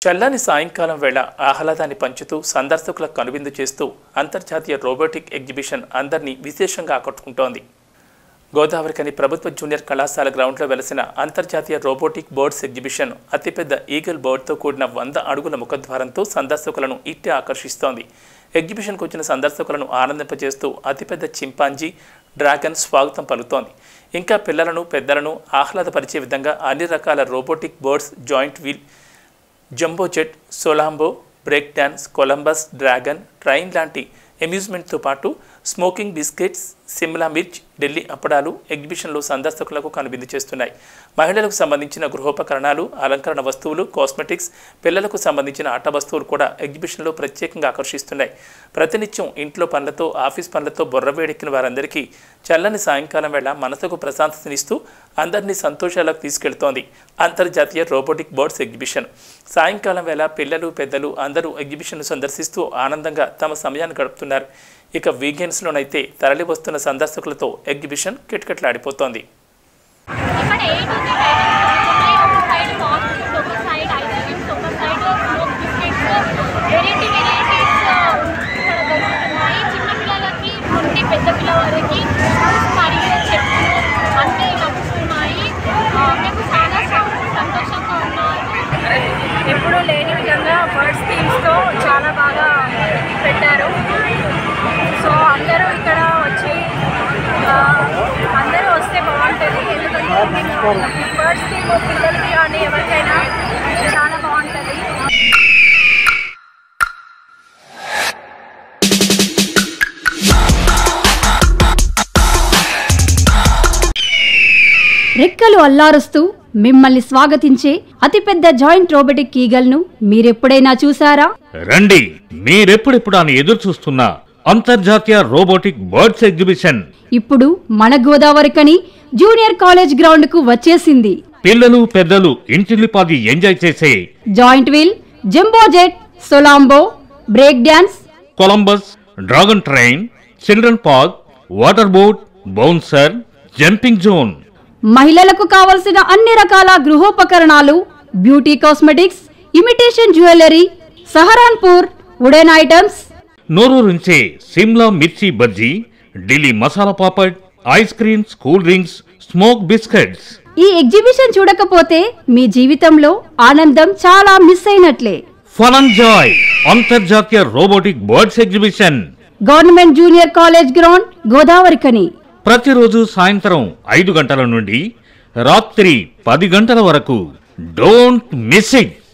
చల్లని సాయంకాలం వేళ ఆహ్లాదాన్ని పంచుతూ సందర్శకులకు కనువిందు చేస్తూ అంతర్జాతీయ రోబోటిక్ ఎగ్జిబిషన్ అందరినీ విశేషంగా ఆకట్టుకుంటోంది గోదావరికని ప్రభుత్వ జూనియర్ కళాశాల గ్రౌండ్లో వెలసిన అంతర్జాతీయ రోబోటిక్ బోర్డ్స్ ఎగ్జిబిషన్ అతిపెద్ద ఈగల్ బోర్డ్తో కూడిన వంద అడుగుల ముఖద్వారంతో సందర్శకులను ఇట్టే ఆకర్షిస్తోంది ఎగ్జిబిషన్కు వచ్చిన సందర్శకులను ఆనందింపజేస్తూ అతిపెద్ద చింపాంజీ డ్రాగన్ స్వాగతం పలుకుతోంది ఇంకా పిల్లలను పెద్దలను ఆహ్లాదపరిచే విధంగా అన్ని రకాల robotic birds giant wheel jumbo jet సోలాంబో break dance Columbus dragon train లాంటి అమ్యూజ్మెంట్తో పాటు స్మోకింగ్ బిస్కెట్స్ సిమ్లా మిర్చ్ ఢిల్లీ అప్పడాలు ఎగ్జిబిషన్లో సందర్శకులకు కనువిందు చేస్తున్నాయి మహిళలకు సంబంధించిన గృహోపకరణాలు అలంకరణ వస్తువులు కాస్మెటిక్స్ పిల్లలకు సంబంధించిన ఆట వస్తువులు కూడా ఎగ్జిబిషన్లో ప్రత్యేకంగా ఆకర్షిస్తున్నాయి ప్రతినిత్యం ఇంట్లో పనులతో ఆఫీస్ పనులతో బొర్రవేడెక్కిన వారందరికీ చల్లని సాయంకాలం వేళ మనసుకు ప్రశాంతతనిస్తూ అందరినీ సంతోషాలకు తీసుకెళ్తోంది అంతర్జాతీయ రోబోటిక్ బోర్డ్స్ ఎగ్జిబిషన్ సాయంకాలం వేళ పిల్లలు పెద్దలు అందరూ ఎగ్జిబిషన్ను సందర్శిస్తూ ఆనందంగా తమ సమయాన్ని గడుపుతున్నారు ఇక వీకెండ్స్లోనైతే తరలి వస్తున్న సందర్శకులతో ఎగ్జిబిషన్ కిటకిటలాడిపోతోంది ఇక్కడ ఎయిట్ ఉంది ఉన్నాయి ఒక సైడ్ కాస్ట్యూమ్స్ ఒక సైడ్ ఐస్ క్రీమ్స్ ఒక side smoke biscuits variety varieties ఇక్కడ దొరుకుతున్నాయి చిన్న పిల్లలకి నుండి పెద్ద పిల్లల వరకు షూస్ మరియు చెప్పులు అన్నీ లభిస్తున్నాయి ఆ, మేము చాలా సం- సంతోషంగా ఉన్నారు ఎప్పుడూ లేని విధంగా బర్డ్స్ థీమ్స్తో చాలా బాగా పెట్టారు సో అందరూ ఇక్కడ వచ్చి ఆ, అందరూ వస్తే బాగుంటుంది ఎందుకంటే బర్డ్స్ థీమ్ పిల్లలకి కానీ ఎవరికైనా చాలా బాగుంటుంది రెక్కలు అల్లారుస్తూ మిమ్మల్ని స్వాగతించే అతిపెద్ద జాయింట్ రోబోటిక్ ఈగల్ను మీరెప్పుడైనా చూసారా రండి మీరెప్పుడెప్పుడు అని ఎదురు చూస్తున్న అంతర్జాతీయ రోబోటిక్ బర్డ్స్ ఎగ్జిబిషన్ ఇప్పుడు మన గోదావరికని జూనియర్ కాలేజ్ గ్రౌండ్ కు వచ్చేసింది పిల్లలు పెద్దలు ఇంటిల్లిపాది ఎంజాయ్ చేసే జాయింట్ వీల్ జంబో జెట్ సొలాంబో break dance Columbus dragon train children park water boat bouncer jumping zone మహిళలకు కావలసిన అన్ని రకాల గృహోపకరణాలు beauty cosmetics imitation jewellery Saharanpur wooden items నోరూరించే Shimla mirchi bajji Delhi masala papad ice creams cool drinks smoke biscuits ఈ ఎగ్జిబిషన్ చూడకపోతే మీ జీవితంలో ఆనందం చాలా మిస్ అయినట్లే ఫన్ అండ్ జాయ్ అంతర్జాతీయ robotic birds exhibition government junior college ground Godavarikhani ప్రతిరోజు సాయంత్రం ఐదు గంటల నుండి రాత్రి పది గంటల వరకు డోంట్ మిస్ ఇట్